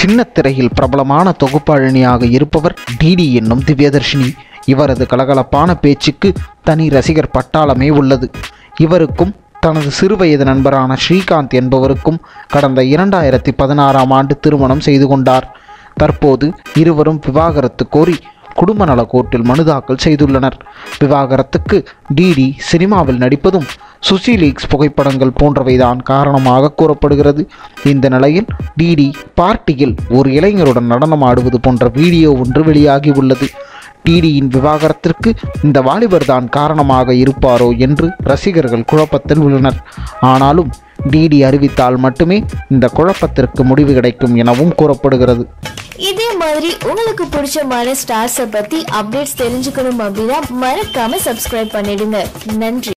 சின்னத்திரையில் பிரபலமான தொகுப்பாளினியாக இருப்பவர் டிடி என்னும் திவ்யதர்ஷினி இவரது கலகலப்பான பேச்சுக்கு தனி ரசிகர் பட்டாளமே உள்ளது இவருக்கும் தனது சிறுவயது நண்பரான ஸ்ரீகாந்த் என்பவருக்கும் கடந்த இரண்டாயிரத்தி பதினாறாம் ஆண்டு திருமணம் செய்து கொண்டார் தற்போது இருவரும் விவாகரத்து கோரி குடும்ப நல கோர்ட்டில் மனு தாக்கல் செய்துள்ளனர் விவாகரத்துக்கு டிடி சினிமாவில் நடிப்பதும் சுசி லீக்ஸ் புகைப்படங்கள் போன்றவைதான் காரணமாக கூறப்படுகிறது இந்த நிலையில் டிடி பார்ட்டியில் ஒரு இளைஞருடன் நடனம் ஆடுவது போன்ற வீடியோ ஒன்று வெளியாகி உள்ளது டிடியின் விவாகரத்திற்கு இந்த வாலிபர் தான் காரணமாக இருப்பாரோ என்று ரசிகர்கள் குழப்பத்தில் உள்ளனர் ஆனாலும் டிடி அறிவித்தால் மட்டுமே இந்த குழப்பத்திற்கு முடிவு கிடைக்கும் எனவும் கூறப்படுகிறது இதே மாதிரி உங்களுக்கு பிடிச்சமான ஸ்டார்ஸை பத்தி அப்டேட்ஸ் தெரிஞ்சுக்கணும் அப்படின்னா மறக்காம சப்ஸ்கிரைப் பண்ணிடுங்க நன்றி